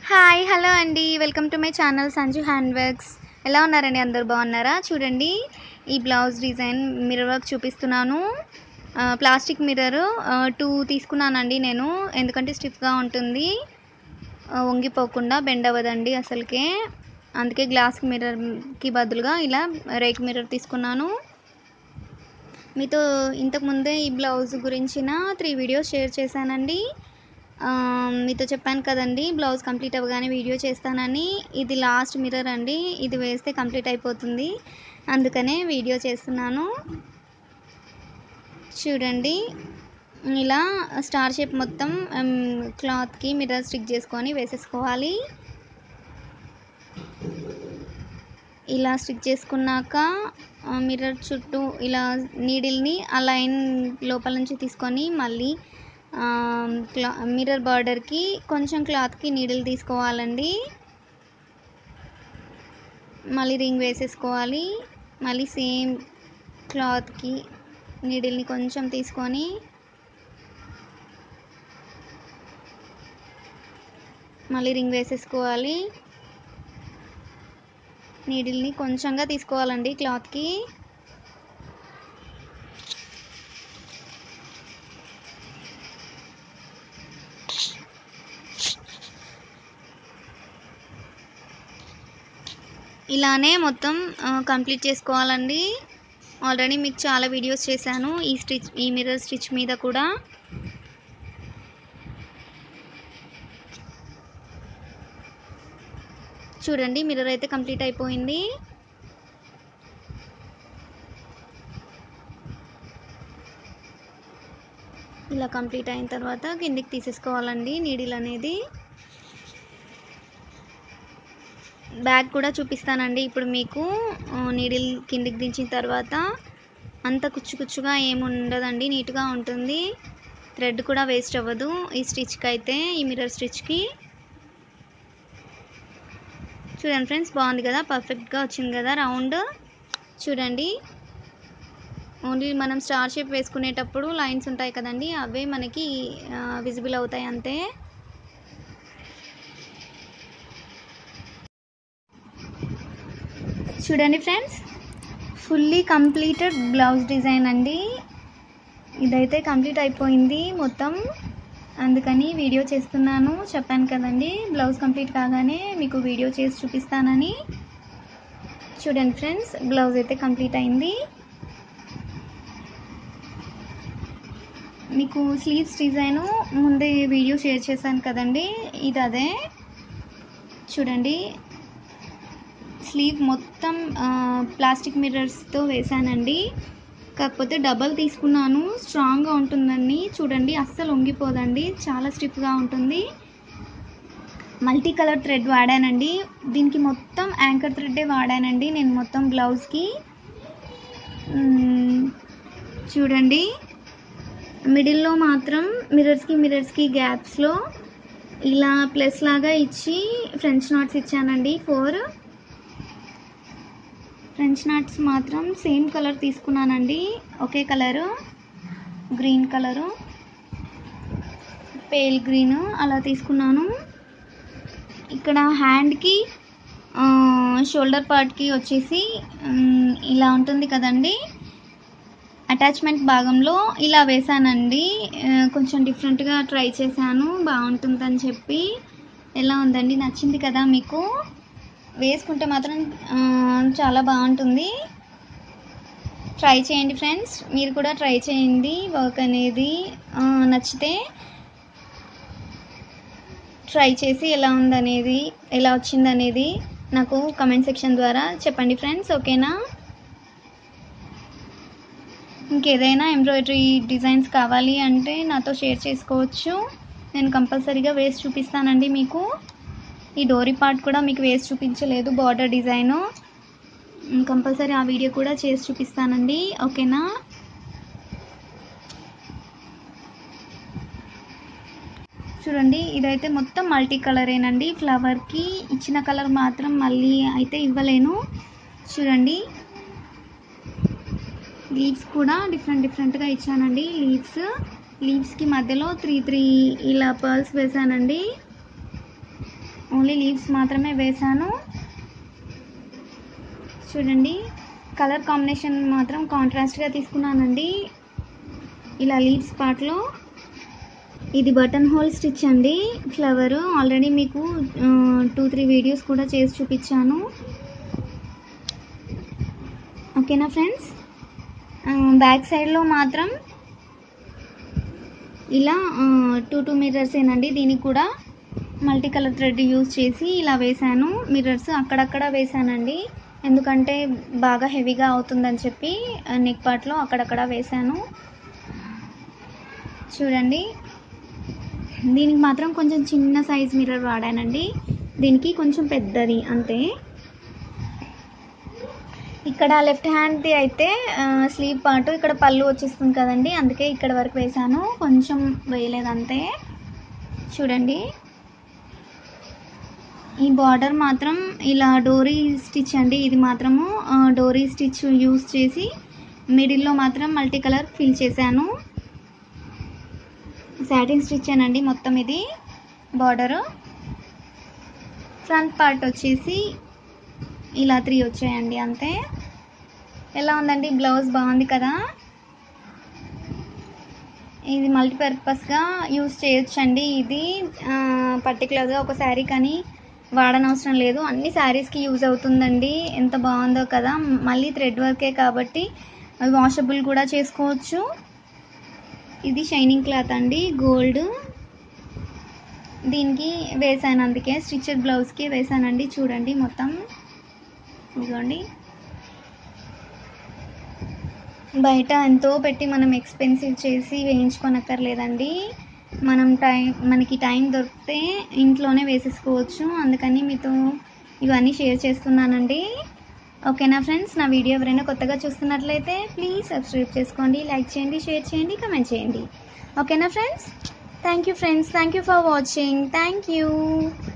hi hello అండి welcome to my channel Sanju hand works ఎలా ఉన్నారండి అందరు బాగున్నారా చూడండి ఈ బ్లౌజ్ డిజైన్ మిర్రర్ వర్క్ చూపిస్తున్నాను ఆ, ప్లాస్టిక్ మిర్రర్ ఆ, టూ తీసుకున్నానండి నేను ఎందుకంటే స్టిఫ్గా ఉంటుంది ఆ, వంగిపోకుండా బెండ్ అవ్వదండి అసలుకే అందుకే గ్లాస్ మిర్రర్కి బదులుగా ఇలా రేక్ మిర్రర్ తీసుకున్నాను మీతో ఇంతకుముందే ఈ బ్లౌజ్ గురించిన త్రీ వీడియోస్ షేర్ చేశానండి ఆ, మీతో చెప్పాను కదండి బ్లౌజ్ కంప్లీట్ అవ్వగానే వీడియో చేస్తానని ఇది లాస్ట్ మిర్రర్ అండి ఇది వేస్తే కంప్లీట్ అయిపోతుంది అందుకనే వీడియో చేస్తున్నాను చూడండి ఇలా స్టార్ షేప్ మొత్తం క్లాత్కి మిర్రర్ స్టిక్ చేసుకొని వేసేసుకోవాలి ఇలా స్టిక్ చేసుకున్నాక మిర్రర్ చుట్టూ ఇలా నీడిల్ని ఆ లైన్ లోపల నుంచి తీసుకొని మళ్ళీ ఆ, క్లా మిర్రర్ బార్డర్కి కొంచెం క్లాత్కి నీడిల్ తీసుకోవాలండి మళ్ళీ రింగ్ వేసేసుకోవాలి మళ్ళీ సేమ్ క్లాత్కి నీడిల్ని కొంచెం తీసుకొని మళ్ళీ రింగ్ వేసేసుకోవాలి నీడిల్ని కొంచెంగా తీసుకోవాలండి క్లాత్కి ఇలానే మొత్తం కంప్లీట్ చేసుకోవాలండి ఆల్రెడీ మీకు చాలా వీడియోస్ చేశాను ఈ స్టిచ్ ఈ మిర్రర్ స్టిచ్ మీద కూడా చూడండి మిర్రర్ అయితే కంప్లీట్ అయిపోయింది ఇలా కంప్లీట్ అయిన తర్వాత కిందికి తీసేసుకోవాలండి నీడిల్ అనేది బ్యాగ్ కూడా చూపిస్తానండి ఇప్పుడు మీకు ఆ, నీడిల్ కిందికి దించిన తర్వాత అంత కుచ్చు కుచ్చుగా ఏమి ఉండదండి నీట్గా ఉంటుంది థ్రెడ్ కూడా వేస్ట్ అవ్వదు ఈ స్టిచ్కి అయితే ఈ మిర్రర్ స్టిచ్కి చూడండి ఫ్రెండ్స్ బాగుంది కదా పర్ఫెక్ట్గా వచ్చింది కదా రౌండ్ చూడండి ఓన్లీ మనం స్టార్ షేప్ వేసుకునేటప్పుడు లైన్స్ ఉంటాయి కదండి అవే మనకి విజిబుల్ అవుతాయి అంతే చూడండి friends fully completed blouse design అండి ఇదైతే కంప్లీట్ అయిపోయింది మొత్తం అందుకని వీడియో చేస్తున్నాను చెప్పాను కదండి బ్లౌజ్ కంప్లీట్ కాగానే మీకు వీడియో చేసి చూపిస్తానని చూడండి ఫ్రెండ్స్ బ్లౌజ్ అయితే కంప్లీట్ అయింది మీకు స్లీవ్స్ డిజైను ముందే వీడియో షేర్ చేశాను కదండి ఇది అదే చూడండి స్లీవ్ మొత్తం ఆ, ప్లాస్టిక్ మిర్రర్స్తో వేసానండి కాకపోతే డబల్ తీసుకున్నాను స్ట్రాంగ్గా ఉంటుందండి చూడండి అస్సలు వంగిపోదండి చాలా స్టిఫ్గా ఉంటుంది మల్టీ కలర్ థ్రెడ్ వాడానండి దీనికి మొత్తం యాంకర్ థ్రెడ్డే వాడానండి నేను మొత్తం బ్లౌజ్కి మ్మ్, చూడండి మిడిల్లో మాత్రం మిర్రర్స్కి మిర్రర్స్కి గ్యాప్స్లో ఇలా ప్లస్ లాగా ఇచ్చి ఫ్రెంచ్ నాట్స్ ఇచ్చానండి ఫోర్ ఫ్రెంచ్ నాట్స్ మాత్రం సేమ్ కలర్ తీసుకున్నానండి ఒకే colour green colour pale green అలా తీసుకున్నాను ఇక్కడ హ్యాండ్కి షోల్డర్ పార్ట్కి వచ్చేసి మ్, ఇలా ఉంటుంది కదండి అటాచ్మెంట్ భాగంలో ఇలా వేసానండి ఆ, కొంచెం డిఫరెంట్గా ట్రై చేశాను బాగుంటుందని చెప్పి ఎలా ఉందండి నచ్చింది కదా మీకు వేసుకుంటే మాత్రం ఆ, చాలా బాగుంటుంది ట్రై చేయండి ఫ్రెండ్స్ మీరు కూడా ట్రై చేయండి వర్క్ అనేది ఆ, నచ్చితే ట్రై చేసి ఎలా ఉందనేది ఎలా వచ్చిందనేది నాకు కమెంట్ సెక్షన్ ద్వారా చెప్పండి ఫ్రెండ్స్ ఓకేనా ఇంకేదైనా ఎంబ్రాయిడరీ డిజైన్స్ కావాలి అంటే నాతో షేర్ చేసుకోవచ్చు నేను కంపల్సరీగా వేసి చూపిస్తానండి మీకు ఈ డోరీ పార్ట్ కూడా మీకు వేసి చూపించలేదు బార్డర్ డిజైను కంపల్సరీ ఆ వీడియో కూడా చేసి చూపిస్తానండి ఓకేనా చూడండి ఇదైతే మొత్తం మల్టీ కలరేనండి ఫ్లవర్కి ఇచ్చిన కలర్ మాత్రం మళ్ళీ అయితే ఇవ్వలేను చూడండి లీవ్స్ కూడా డిఫరెంట్ డిఫరెంట్గా ఇచ్చానండి లీవ్స్ లీవ్స్కి మధ్యలో త్రీ త్రీ ఇలా పర్ల్స్ వేసానండి ఓన్లీ లీవ్స్ మాత్రమే వేశాను చూడండి కలర్ కాంబినేషన్ మాత్రం కాంట్రాస్ట్గా తీసుకున్నానండి ఇలా లీవ్స్ పార్ట్లో ఇది బటన్ హోల్ స్టిచ్ అండి ఫ్లవర్ ఆల్రెడీ మీకు టూ త్రీ వీడియోస్ కూడా చేసి చూపించాను ఓకేనా ఫ్రెండ్స్ బ్యాక్ సైడ్లో మాత్రం ఇలా టూ టూ మిర్రర్స్ ఏనండి దీనికి కూడా మల్టీ కలర్ థ్రెడ్ యూజ్ చేసి ఇలా వేశాను మిర్రర్స్ అక్కడక్కడ వేశానండి ఎందుకంటే బాగా హెవీగా అవుతుందని చెప్పి నెక్ పార్ట్లో అక్కడక్కడ వేశాను చూడండి దీనికి మాత్రం కొంచెం చిన్న సైజ్ మిర్రర్ వాడానండి దీనికి కొంచెం పెద్దది అంతే ఇక్కడ లెఫ్ట్ హ్యాండ్ది అయితే స్లీవ్ పార్ట్ ఇక్కడ పళ్ళు వచ్చేస్తుంది కదండి అందుకే ఇక్కడ వరకు వేసాను కొంచెం వేయలేదు అంతే చూడండి ఈ బార్డర్ మాత్రం ఇలా డోరీ స్టిచ్ అండి ఇది మాత్రము ఆ, డోరీ స్టిచ్ యూస్ చేసి మిడిల్లో మాత్రం మల్టీ కలర్ ఫిల్ చేశాను సాటిన్ స్టిచ్ అనండి మొత్తం ఇది బార్డరు ఫ్రంట్ పార్ట్ వచ్చేసి ఇలా త్రీ వచ్చాయండి అంతే ఎలా ఉందండి బ్లౌజ్ బాగుంది కదా ఇది మల్టీపర్పస్గా యూస్ చేయొచ్చండి ఇది పర్టికులర్గా ఒక శారీ కానీ వాడనవసరం లేదు అన్ని శారీస్కి యూజ్ అవుతుందండి ఎంత బాగుందో కదా మళ్ళీ థ్రెడ్ వర్కే కాబట్టి అవి వాషబుల్ కూడా చేసుకోవచ్చు ఇది షైనింగ్ క్లాత్ అండి గోల్డ్ దీనికి వేసాను అందుకే స్టిచ్డ్ బ్లౌజ్కి వేసానండి చూడండి మొత్తం ఇదిగోండి బయట ఎంతో పెట్టి మనం ఎక్స్పెన్సివ్ చేసి వేయించుకోనక్కర్లేదండి మనం టైం మనకి టైం దొరికితే ఇంట్లోనే వేసేసుకోవచ్చు అందుకని మీతో ఇవన్నీ షేర్ చేస్తున్నానండి ఓకేనా ఫ్రెండ్స్ నా వీడియో ఎవరైనా కొత్తగా చూస్తున్నట్లయితే ప్లీజ్ సబ్స్క్రైబ్ చేసుకోండి లైక్ చేయండి షేర్ చేయండి కమెంట్ చేయండి ఓకేనా friends thank you friends thank you for watching thank you